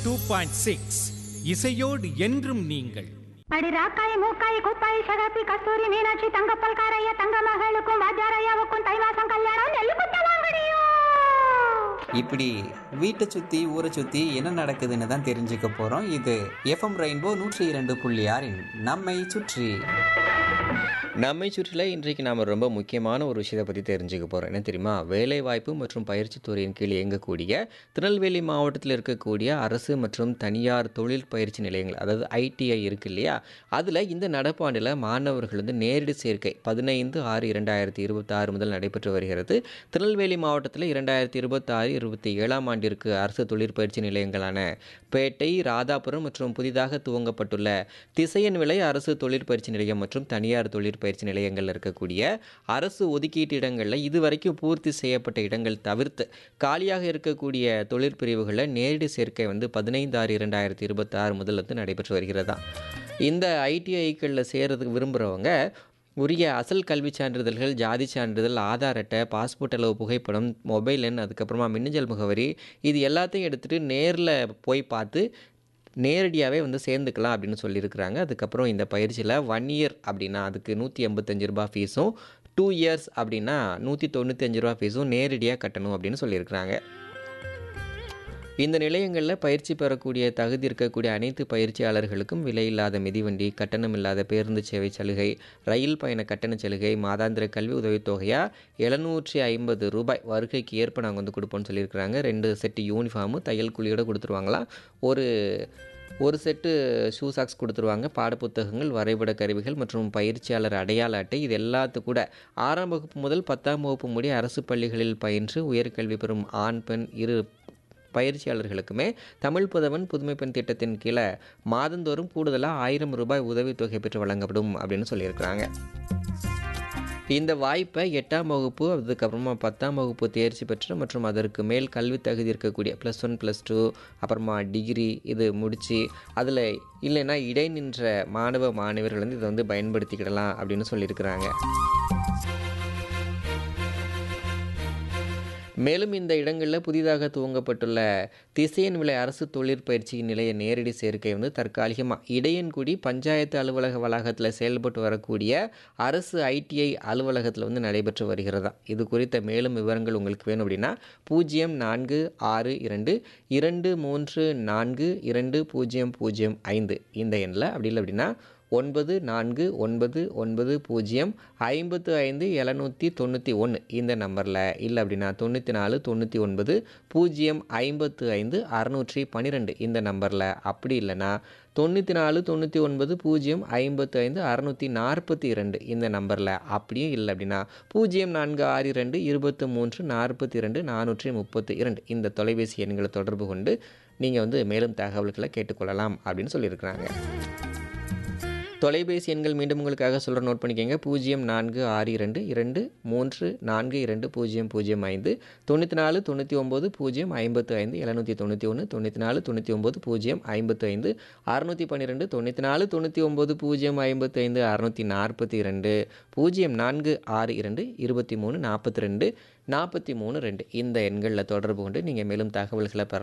two point six இசையோடு என்றும் நீங்கள் அடி ராக்காய் மூக்காய் குப்பாய் சகப்பி கஸ்தூரி மீனாட்சி தங்கப்பல் காரைய தங்க மகளுக்கும் வாத்தியாரையாவுக்கும் தை மாசம் கல்யாணம் நெல்லு குத்த வாங்கடியோ இப்படி வீட்டை சுற்றி ஊரை சுற்றி என்ன நடக்குதுன்னு தான் தெரிஞ்சுக்க போகிறோம் இது எஃப்எம் ரெயின்போ நூற்றி இரண்டு புள்ளி ஆறின் நம்மை சுற்றி நம்மை சுற்றில இன்றைக்கு நாம் ரொம்ப முக்கியமான ஒரு விஷயத்தை பற்றி தெரிஞ்சுக்க போகிறோம் என்ன தெரியுமா வேலைவாய்ப்பு மற்றும் பயிற்சித் துறையின் கீழ் இயங்கக்கூடிய திருநெல்வேலி மாவட்டத்தில் இருக்கக்கூடிய அரசு மற்றும் தனியார் தொழில் பயிற்சி நிலையங்கள் அதாவது ஐடிஐ இருக்கு இல்லையா அதில் இந்த நடப்பாண்டில் மாணவர்கள் வந்து நேரடி சேர்க்கை பதினைந்து ஆறு இரண்டாயிரத்தி இருபத்தாறு முதல் நடைபெற்று வருகிறது திருநெல்வேலி மாவட்டத்தில் இரண்டாயிரத்தி இருபத்தாறு இருபத்தி ஏழாம் ஆண்டிற்கு அரசு தொழிற்பயிற்சி நிலையங்களான பேட்டை ராதாபுரம் மற்றும் புதிதாக துவங்கப்பட்டுள்ள திசையன் விலை அரசு தொழிற்பயிற்சி நிலையம் மற்றும் தனியார் தொழிற்பயிற்சி நிலையங்களில் இருக்கக்கூடிய அரசு ஒதுக்கீட்டு இடங்களில் இதுவரைக்கும் பூர்த்தி செய்யப்பட்ட இடங்கள் தவிர்த்து காலியாக இருக்கக்கூடிய தொழிற்பிரிவுகளில் நேரடி சேர்க்கை வந்து பதினைந்து ஆறு இரண்டாயிரத்தி இருபத்தாறு முதல் வந்து நடைபெற்று வருகிறதா இந்த ஐடிஐக்களில் சேரதுக்கு விரும்புகிறவங்க உரிய அசல் கல்விச் சான்றிதழ்கள் ஜாதி சான்றிதழ் ஆதார் அட்டை பாஸ்போர்ட் அளவு புகைப்படம் மொபைல் எண் அதுக்கப்புறமா மின்னஞ்சல் முகவரி இது எல்லாத்தையும் எடுத்துகிட்டு நேரில் போய் பார்த்து நேரடியாகவே வந்து சேர்ந்துக்கலாம் அப்படின்னு சொல்லியிருக்கிறாங்க அதுக்கப்புறம் இந்த பயிற்சியில் ஒன் இயர் அப்படின்னா அதுக்கு நூற்றி எண்பத்தஞ்சு ரூபா ஃபீஸும் டூ இயர்ஸ் அப்படின்னா நூற்றி தொண்ணூத்தஞ்சு ரூபா ஃபீஸும் நேரடியாக கட்டணும் அப்படின்னு சொல்லியிருக்கிறாங்க இந்த நிலையங்களில் பயிற்சி பெறக்கூடிய தகுதி இருக்கக்கூடிய அனைத்து பயிற்சியாளர்களுக்கும் விலையில்லாத மிதிவண்டி கட்டணம் இல்லாத பேருந்து சேவை சலுகை ரயில் பயண கட்டண சலுகை மாதாந்திர கல்வி உதவித்தொகையாக எழுநூற்றி ஐம்பது ரூபாய் வருகைக்கு ஏற்ப நாங்கள் வந்து கொடுப்போம்னு சொல்லியிருக்கிறாங்க ரெண்டு செட்டு யூனிஃபார்மு தையல் கூலியோட கொடுத்துருவாங்களாம் ஒரு ஒரு செட்டு ஷூ சாக்ஸ் கொடுத்துருவாங்க பாடப்புத்தகங்கள் வரைபட கருவிகள் மற்றும் பயிற்சியாளர் அடையாள அட்டை இது எல்லாத்து கூட ஆறாம் வகுப்பு முதல் பத்தாம் வகுப்பு முடிய அரசு பள்ளிகளில் பயின்று உயர்கல்வி பெறும் ஆண் பெண் இரு பயிற்சியாளர்களுக்குமே தமிழ் புதவன் புதுமை பெண் திட்டத்தின் கீழே மாதந்தோறும் கூடுதலாக ஆயிரம் ரூபாய் உதவித்தொகை பெற்று வழங்கப்படும் அப்படின்னு சொல்லியிருக்கிறாங்க இந்த வாய்ப்பை எட்டாம் வகுப்பு அதுக்கப்புறமா பத்தாம் வகுப்பு தேர்ச்சி பெற்று மற்றும் அதற்கு மேல் கல்வி தகுதி இருக்கக்கூடிய ப்ளஸ் ஒன் ப்ளஸ் டூ அப்புறமா டிகிரி இது முடித்து அதில் இல்லைன்னா இடைநின்ற மாணவ மாணவர்கள் வந்து இதை வந்து பயன்படுத்திக்கிடலாம் அப்படின்னு சொல்லியிருக்கிறாங்க மேலும் இந்த இடங்களில் புதிதாக துவங்கப்பட்டுள்ள திசையன் விலை அரசு தொழிற்பயிற்சி நிலைய நேரடி சேர்க்கை வந்து தற்காலிகமாக இடையன்குடி பஞ்சாயத்து அலுவலக வளாகத்தில் செயல்பட்டு வரக்கூடிய அரசு ஐடிஐ அலுவலகத்தில் வந்து நடைபெற்று வருகிறதா இது குறித்த மேலும் விவரங்கள் உங்களுக்கு வேணும் அப்படின்னா பூஜ்ஜியம் நான்கு ஆறு இரண்டு இரண்டு மூன்று நான்கு இரண்டு பூஜ்ஜியம் பூஜ்ஜியம் ஐந்து இந்த எண்ணில் அப்படி இல்லை அப்படின்னா ஒன்பது நான்கு ஒன்பது ஒன்பது பூஜ்ஜியம் ஐம்பத்து ஐந்து எழுநூற்றி தொண்ணூற்றி ஒன்று இந்த நம்பரில் இல்லை அப்படின்னா தொண்ணூற்றி நாலு தொண்ணூற்றி ஒன்பது பூஜ்ஜியம் ஐம்பத்து ஐந்து அறநூற்றி பன்னிரெண்டு இந்த நம்பரில் அப்படி இல்லைன்னா தொண்ணூற்றி நாலு தொண்ணூற்றி ஒன்பது பூஜ்ஜியம் ஐம்பத்து ஐந்து அறநூற்றி நாற்பத்தி இரண்டு இந்த நம்பரில் அப்படியும் இல்லை அப்படின்னா பூஜ்ஜியம் நான்கு ஆறு இரண்டு இருபத்து மூன்று நாற்பத்தி இரண்டு நானூற்றி முப்பத்தி இரண்டு இந்த தொலைபேசி எண்களை தொடர்பு கொண்டு நீங்கள் வந்து மேலும் தகவல்களை கேட்டுக்கொள்ளலாம் அப்படின்னு சொல்லியிருக்கிறாங்க தொலைபேசி எண்கள் மீண்டும் உங்களுக்காக சொல்கிற நோட் பண்ணிக்கோங்க பூஜ்ஜியம் நான்கு ஆறு இரண்டு இரண்டு மூன்று நான்கு இரண்டு பூஜ்ஜியம் பூஜ்ஜியம் ஐந்து தொண்ணூற்றி நாலு தொண்ணூற்றி ஒம்பது பூஜ்ஜியம் ஐம்பத்து ஐந்து எழுநூற்றி தொண்ணூற்றி ஒன்று தொண்ணூற்றி நாலு தொண்ணூற்றி ஒம்பது பூஜ்ஜியம் ஐம்பத்து ஐந்து அறுநூற்றி பன்னிரெண்டு தொண்ணூற்றி நாலு தொண்ணூற்றி ஒம்பது பூஜ்ஜியம் ஐம்பத்து ஐந்து அறுநூற்றி நாற்பத்தி ரெண்டு பூஜ்ஜியம் நான்கு ஆறு இரண்டு இருபத்தி மூணு நாற்பத்தி ரெண்டு நாற்பத்தி மூணு ரெண்டு இந்த எண்களில் தொடர்பு கொண்டு நீங்கள் மேலும் தகவல்களை பெறலாம்